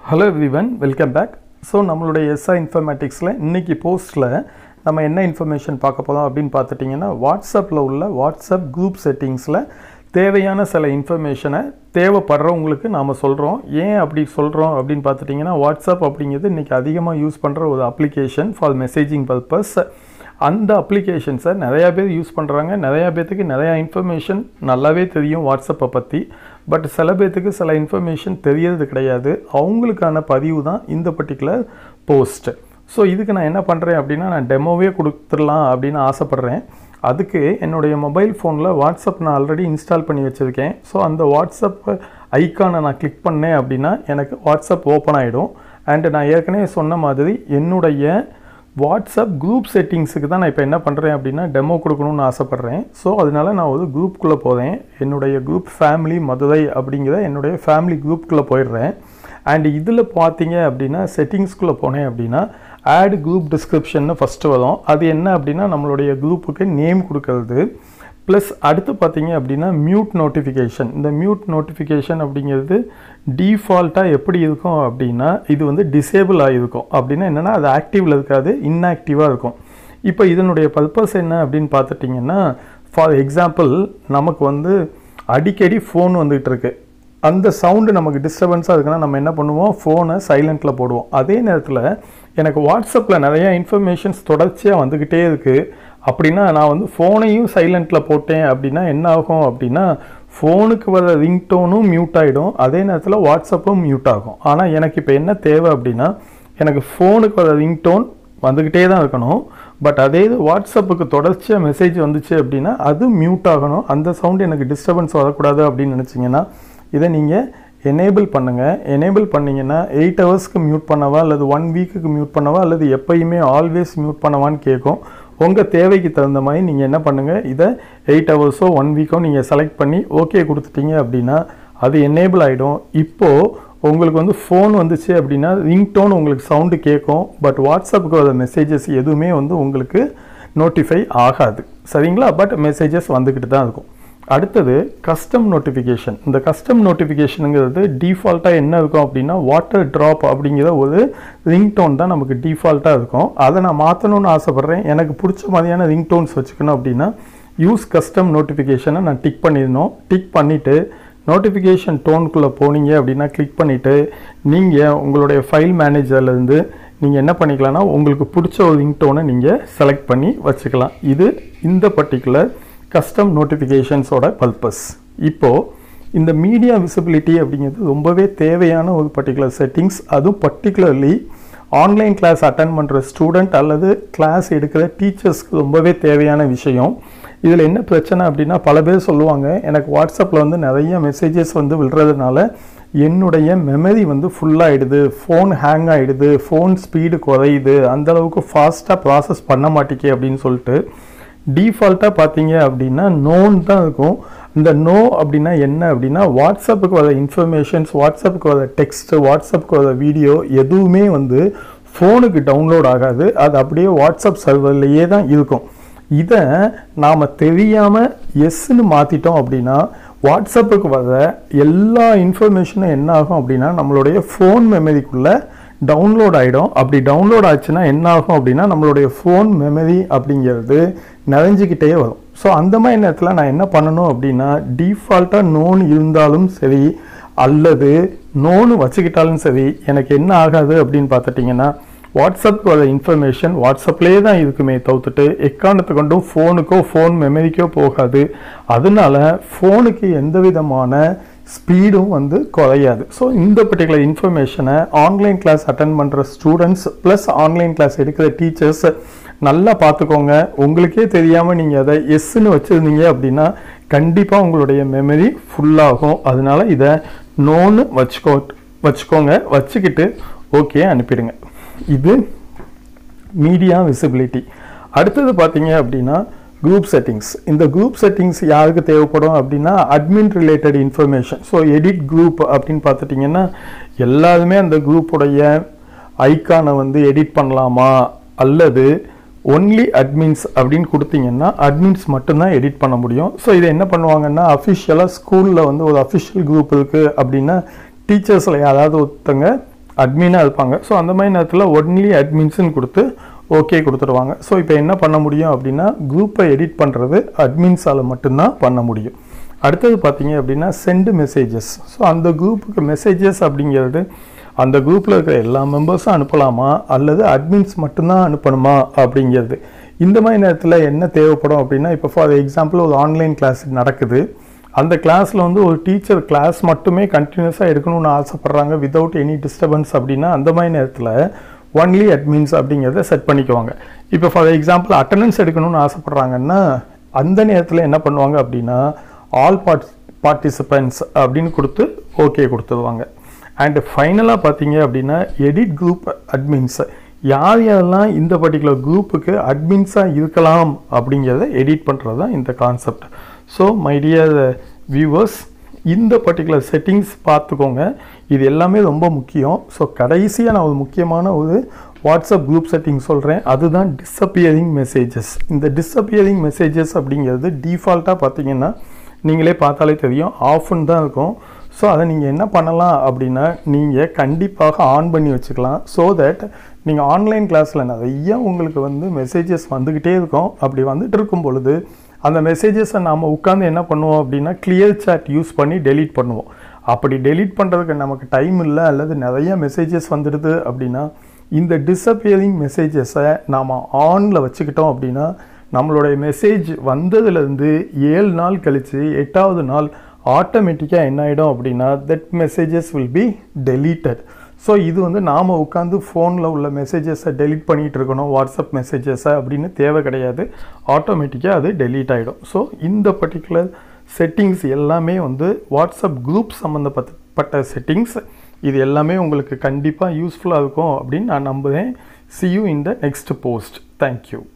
hello everyone welcome back so நம்மளுடைய SI இன்ஃபர்மேட்டிக்ஸில் இன்னைக்கு போஸ்ட்டில் நம்ம என்ன இன்ஃபர்மேஷன் பார்க்க போகிறோம் அப்படின்னு பார்த்துட்டிங்கன்னா வாட்ஸ்அப்பில் உள்ள வாட்ஸ்அப் குரூப் செட்டிங்ஸில் தேவையான சில இன்ஃபர்மேஷனை தேவைப்படுறவங்களுக்கு நாம் சொல்கிறோம் ஏன் அப்படி சொல்கிறோம் அப்படின்னு பார்த்துட்டிங்கன்னா வாட்ஸ்அப் அப்படிங்கிறது இன்றைக்கி அதிகமாக யூஸ் பண்ணுற ஒரு அப்ளிகேஷன் ஃபார் மெசேஜிங் பர்பஸ் அந்த அப்ளிகேஷன்ஸை நிறையா பேர் யூஸ் பண்ணுறாங்க நிறையா பேர்த்துக்கு நிறையா இன்ஃபர்மேஷன் நல்லாவே தெரியும் வாட்ஸ்அப்பை பற்றி பட் சில பேர்த்துக்கு சில இன்ஃபர்மேஷன் தெரியறது கிடையாது அவங்களுக்கான பதிவு தான் இந்த பர்டிகுலர் போஸ்ட் ஸோ இதுக்கு நான் என்ன பண்ணுறேன் அப்படின்னா நான் டெமோவே கொடுத்துடலாம் அப்படின்னு ஆசைப்பட்றேன் அதுக்கு என்னுடைய மொபைல் ஃபோனில் வாட்ஸ்அப் நான் ஆல்ரெடி இன்ஸ்டால் பண்ணி வச்சுருக்கேன் ஸோ அந்த வாட்ஸ்அப் ஐக்கானை நான் கிளிக் பண்ணேன் அப்படின்னா எனக்கு வாட்ஸ்அப் ஓப்பன் ஆகிடும் அண்டு நான் ஏற்கனவே சொன்ன மாதிரி என்னுடைய வாட்ஸ்அப் குரூப் செட்டிங்ஸுக்கு தான் நான் இப்போ என்ன பண்ணுறேன் அப்படின்னா டெமோ கொடுக்கணும்னு ஆசைப்பட்றேன் ஸோ அதனால நான் ஒரு குரூப்புக்குள்ளே போகிறேன் என்னுடைய குரூப் ஃபேமிலி மதுரை அப்படிங்கிற என்னுடைய ஃபேமிலி குரூப்புக்குள்ளே போயிடுறேன் அண்ட் இதில் பார்த்தீங்க அப்படின்னா செட்டிங்ஸ்குள்ளே போனேன் அப்படின்னா ஆட் குரூப் டிஸ்கிரிப்ஷன்னு ஃபஸ்ட்டு வரும் அது என்ன அப்படின்னா நம்மளுடைய குரூப்புக்கு நேம் கொடுக்கறது ப்ளஸ் அடுத்து பார்த்தீங்க அப்படின்னா மியூட் நோட்டிஃபிகேஷன் இந்த மியூட் நோட்டிஃபிகேஷன் அப்படிங்கிறது டீஃபால்ட்டாக எப்படி இருக்கும் அப்படின்னா இது வந்து டிசேபிள் ஆகிருக்கும் அப்படின்னா என்னென்னா அது ஆக்டிவில் இருக்காது இன்ஆக்டிவாக இருக்கும் இப்போ இதனுடைய பர்பஸ் என்ன அப்படின்னு பார்த்துட்டிங்கன்னா ஃபார் எக்ஸாம்பிள் நமக்கு வந்து அடிக்கடி ஃபோன் வந்துகிட்டு இருக்கு அந்த சவுண்டு நமக்கு டிஸ்டர்பன்ஸாக இருக்குன்னா நம்ம என்ன பண்ணுவோம் ஃபோனை சைலண்ட்டில் போடுவோம் அதே நேரத்தில் எனக்கு வாட்ஸ்அப்பில் நிறையா இன்ஃபர்மேஷன்ஸ் தொடர்ச்சியாக வந்துக்கிட்டே இருக்குது அப்படின்னா நான் வந்து ஃபோனையும் சைலண்ட்டில் போட்டேன் அப்படின்னா என்ன ஆகும் அப்படின்னா ஃபோனுக்கு வர ரிங்டோனும் மியூட் ஆகிடும் அதே நேரத்தில் வாட்ஸ்அப்பும் மியூட் ஆகும் ஆனால் எனக்கு இப்போ என்ன தேவை அப்படின்னா எனக்கு ஃபோனுக்கு வர ரிங்டோன் வந்துக்கிட்டே தான் இருக்கணும் பட் அதே இது வாட்ஸ்அப்புக்கு தொடர்ச்சியாக மெசேஜ் வந்துச்சு அப்படின்னா அது மியூட் ஆகணும் அந்த சவுண்டு எனக்கு டிஸ்டர்பன்ஸ் வரக்கூடாது அப்படின்னு நினச்சிங்கன்னா இதை நீங்கள் எனேபிள் பண்ணுங்கள் எனேபிள் பண்ணிங்கன்னா எயிட் ஹவர்ஸ்க்கு மியூட் பண்ணவா அல்லது ஒன் வீக்குக்கு மியூட் பண்ணவா அல்லது எப்பயுமே ஆல்வேஸ் மியூட் பண்ணவான்னு கேட்கும் உங்கள் தேவைக்கு தகுந்த மாதிரி நீங்கள் என்ன பண்ணுங்கள் இதை எயிட் ஹவர்ஸோ ஒன் வீக்கோ நீங்கள் செலக்ட் பண்ணி ஓகே கொடுத்துட்டீங்க அப்படின்னா அது எனேபிள் ஆகிடும் இப்போது உங்களுக்கு வந்து ஃபோன் வந்துச்சு அப்படின்னா ரிங்டோன் உங்களுக்கு சவுண்டு கேட்கும் பட் வாட்ஸ்அப்புக்கு வர மெசேஜஸ் எதுவுமே வந்து உங்களுக்கு நோட்டிஃபை ஆகாது சரிங்களா பட் மெசேஜஸ் வந்துக்கிட்டு தான் இருக்கும் அடுத்தது கஸ்டம் நோட்டிஃபிகேஷன் இந்த கஸ்டம் நோட்டிஃபிகேஷனுங்கிறது டிஃபால்ட்டாக என்ன இருக்கும் அப்படின்னா வாட்டர் ட்ராப் அப்படிங்கிற ஒரு ரிங்டோன் தான் நமக்கு டிஃபால்ட்டாக இருக்கும் அதை நான் மாற்றணும்னு ஆசைப்பட்றேன் எனக்கு பிடிச்ச மாதிரியான ரிங்டோன்ஸ் வச்சுக்கணும் அப்படின்னா யூஸ் கஸ்டம் நோட்டிஃபிகேஷனை நான் டிக் பண்ணிடணும் டிக் பண்ணிவிட்டு நோட்டிஃபிகேஷன் டோனுக்குள்ளே போனீங்க அப்படின்னா கிளிக் பண்ணிவிட்டு நீங்கள் உங்களுடைய ஃபைல் மேனேஜர்லேருந்து நீங்கள் என்ன பண்ணிக்கலாம்னா உங்களுக்கு பிடிச்ச ஒரு ரிங்டோனை நீங்கள் செலக்ட் பண்ணி வச்சுக்கலாம் இது இந்த பர்டிகுலர் கஸ்டம் நோட்டிஃபிகேஷன்ஸோட பர்பஸ் இப்போது இந்த மீடியா விசிபிலிட்டி அப்படிங்கிறது ரொம்பவே தேவையான ஒரு பர்டிகுலர் செட்டிங்ஸ் அதுவும் பர்டிகுலர்லி ஆன்லைன் கிளாஸ் அட்டன் பண்ணுற ஸ்டூடெண்ட் அல்லது கிளாஸ் எடுக்கிற டீச்சர்ஸ்க்கு ரொம்பவே தேவையான விஷயம் இதில் என்ன பிரச்சனை அப்படின்னா பல பேர் சொல்லுவாங்க எனக்கு வாட்ஸ்அப்பில் வந்து நிறைய மெசேஜஸ் வந்து விழுறதுனால என்னுடைய மெமரி வந்து ஃபுல்லாகிடுது ஃபோன் ஹேங் ஆகிடுது ஃபோன் ஸ்பீடு குறையுது அந்தளவுக்கு ஃபாஸ்ட்டாக ப்ராசஸ் பண்ண மாட்டேக்கே அப்படின்னு சொல்லிட்டு டிஃபால்ட்டாக பார்த்தீங்க அப்படின்னா நோன் தான் இருக்கும் இந்த நோ அப்படின்னா என்ன அப்படின்னா வாட்ஸ்அப்புக்கு வர இன்ஃபர்மேஷன்ஸ் வாட்ஸ்அப்புக்கு வர டெக்ஸ்ட் வாட்ஸ்அப்புக்கு வர வீடியோ எதுவுமே வந்து ஃபோனுக்கு டவுன்லோட் ஆகாது அது அப்படியே வாட்ஸ்அப் சர்வர்லேயே தான் இருக்கும் இதை நாம் தெரியாமல் எஸ்ன்னு மாற்றிட்டோம் அப்படின்னா வாட்ஸ்அப்புக்கு வர எல்லா இன்ஃபர்மேஷனும் என்ன ஆகும் அப்படின்னா நம்மளுடைய ஃபோன் மெமரிக்குள்ளே டவுன்லோட் ஆகிடும் அப்படி டவுன்லோட் ஆச்சுன்னா என்ன ஆகும் அப்படின்னா நம்மளுடைய ஃபோன் மெமரி அப்படிங்கிறது நிறைஞ்சிக்கிட்டே வரும் ஸோ அந்த மாதிரி நேரத்தில் நான் என்ன பண்ணணும் அப்படின்னா டிஃபால்ட்டாக நோன் இருந்தாலும் சரி அல்லது நோனு வச்சுக்கிட்டாலும் சரி எனக்கு என்ன ஆகாது அப்படின்னு பார்த்துட்டிங்கன்னா வாட்ஸ்அப்புக்கு வர இன்ஃபர்மேஷன் வாட்ஸ்அப்லேயே தான் இருக்குமே தவிர்த்துட்டு எக்காரணத்தை கொண்டும் ஃபோனுக்கோ ஃபோன் மெமரிக்கோ போகாது அதனால ஃபோனுக்கு எந்த விதமான ஸ்பீடும் வந்து குறையாது ஸோ இந்த பர்டிகுலர் இன்ஃபர்மேஷனை ஆன்லைன் கிளாஸ் அட்டன் பண்ணுற ஸ்டூடெண்ட்ஸ் ப்ளஸ் ஆன்லைன் கிளாஸ் எடுக்கிற டீச்சர்ஸ் நல்லா பார்த்துக்கோங்க உங்களுக்கே தெரியாமல் நீங்கள் அதை எஸ்ன்னு வச்சுருந்தீங்க அப்படின்னா கண்டிப்பாக உங்களுடைய மெமரி ஃபுல்லாகும் அதனால இதை நோன்னு வச்சுக்கோ வச்சுக்கோங்க வச்சுக்கிட்டு ஓகே அனுப்பிடுங்க இது மீடியா விசிபிலிட்டி அடுத்தது பார்த்தீங்க அப்படின்னா குரூப் செட்டிங்ஸ் இந்த குரூப் செட்டிங்ஸ் யாருக்கு தேவைப்படும் அப்படின்னா admin related information so edit group அப்படின்னு பார்த்துட்டிங்கன்னா எல்லாருமே அந்த குரூப்புடைய ஐக்கானை வந்து எடிட் பண்ணலாமா அல்லது ஒன்லி அட்மின்ஸ் அப்படின்னு கொடுத்தீங்கன்னா அட்மின்ஸ் மட்டும்தான் எடிட் பண்ண முடியும் ஸோ இதை என்ன பண்ணுவாங்கன்னா அஃபிஷியலாக ஸ்கூலில் வந்து ஒரு அஃபிஷியல் குரூப் இருக்குது அப்படின்னா டீச்சர்ஸில் யாராவது ஒருத்தங்க அட்மினாக இருப்பாங்க ஸோ அந்த மாதிரி நேரத்தில் ஒன்லி அட்மின்ஸ்னு கொடுத்து ஓகே கொடுத்துருவாங்க ஸோ இப்போ என்ன பண்ண முடியும் அப்படின்னா குரூப்பை எடிட் பண்ணுறது அட்மின்ஸால் மட்டும்தான் பண்ண முடியும் அடுத்தது பார்த்தீங்க அப்படின்னா சென்ட் மெசேஜஸ் ஸோ அந்த குரூப்புக்கு மெசேஜஸ் அப்படிங்கிறது அந்த குரூப்பில் இருக்கிற எல்லா மெம்பர்ஸும் அனுப்பலாமா அல்லது அட்மின்ஸ் மட்டும்தான் அனுப்பணுமா அப்படிங்கிறது இந்த மாதிரி நேரத்தில் என்ன தேவைப்படும் அப்படின்னா இப்போ ஃபார் எக்ஸாம்பிள் ஒரு ஆன்லைன் கிளாஸ் நடக்குது அந்த கிளாஸில் வந்து ஒரு டீச்சர் கிளாஸ் மட்டுமே கண்டினியூஸாக எடுக்கணும்னு ஆசைப்பட்றாங்க வித்தவுட் எனி டிஸ்டர்பன்ஸ் அப்படின்னா அந்த மாதிரி நேரத்தில் ஒன்லி அட்மின்ஸ் அப்படிங்கிறத செட் பண்ணிக்குவாங்க இப்போ ஃபார் எக்ஸாம்பிள் அட்டண்டன்ஸ் எடுக்கணும்னு ஆசைப்பட்றாங்கன்னா அந்த நேரத்தில் என்ன பண்ணுவாங்க அப்படின்னா ஆல் பார்ட் பார்ட்டிசிபென்ட்ஸ் அப்படின்னு கொடுத்து ஓகே கொடுத்துருவாங்க அண்ட் ஃபைனலாக பார்த்தீங்க அப்படின்னா எடிட் குரூப் அட்மின்ஸ் யார் யாரெல்லாம் இந்த பர்டிகுலர் குரூப்புக்கு அட்மின்ஸாக இருக்கலாம் அப்படிங்கிறத எடிட் பண்ணுறது தான் இந்த concept so my dear viewers இந்த பர்டிகுலர் செட்டிங்ஸ் பார்த்துக்கோங்க இது எல்லாமே ரொம்ப முக்கியம் ஸோ கடைசியாக நான் ஒரு முக்கியமான ஒரு வாட்ஸ்அப் குரூப் செட்டிங் சொல்கிறேன் அதுதான் டிஸப்பியரிங் மெசேஜஸ் இந்த டிஸப்பியரிங் மெசேஜஸ் அப்படிங்கிறது டிஃபால்ட்டாக பார்த்தீங்கன்னா நீங்களே பார்த்தாலே தெரியும் ஆஃப்னு தான் இருக்கும் ஸோ அதை நீங்கள் என்ன பண்ணலாம் அப்படின்னா நீங்கள் கண்டிப்பாக ஆன் பண்ணி வச்சுக்கலாம் ஸோ தட் நீங்கள் ஆன்லைன் கிளாஸில் நிறைய உங்களுக்கு வந்து மெசேஜஸ் வந்துக்கிட்டே இருக்கும் அப்படி வந்துட்டு இருக்கும் பொழுது அந்த மெசேஜஸை நாம் உட்காந்து என்ன பண்ணுவோம் அப்படின்னா கிளியர் சாட் யூஸ் பண்ணி டெலீட் பண்ணுவோம் அப்படி டெலீட் பண்ணுறதுக்கு நமக்கு டைம் இல்லை அல்லது நிறைய மெசேஜஸ் வந்துடுது அப்படின்னா இந்த டிஸப்பியரிங் மெசேஜஸை நாம் ஆனில் வச்சுக்கிட்டோம் அப்படின்னா நம்மளுடைய மெசேஜ் வந்ததுலேருந்து ஏழு நாள் கழித்து எட்டாவது நாள் ஆட்டோமேட்டிக்காக என்ன ஆகிடும் அப்படின்னா that messages will be deleted so இது வந்து நாம் உட்காந்து ஃபோனில் உள்ள மெசேஜஸை டெலீட் பண்ணிகிட்டு இருக்கணும் வாட்ஸ்அப் மெசேஜஸை அப்படின்னு தேவை கிடையாது ஆட்டோமேட்டிக்காக அது டெலீட் ஆகிடும் ஸோ இந்த பர்டிகுலர் செட்டிங்ஸ் எல்லாமே வந்து வாட்ஸ்அப் குரூப் சம்மந்தப்பட்ட செட்டிங்ஸ் இது எல்லாமே உங்களுக்கு கண்டிப்பாக யூஸ்ஃபுல்லாக இருக்கும் அப்படின்னு நான் நம்புகிறேன் see you in the next post thank you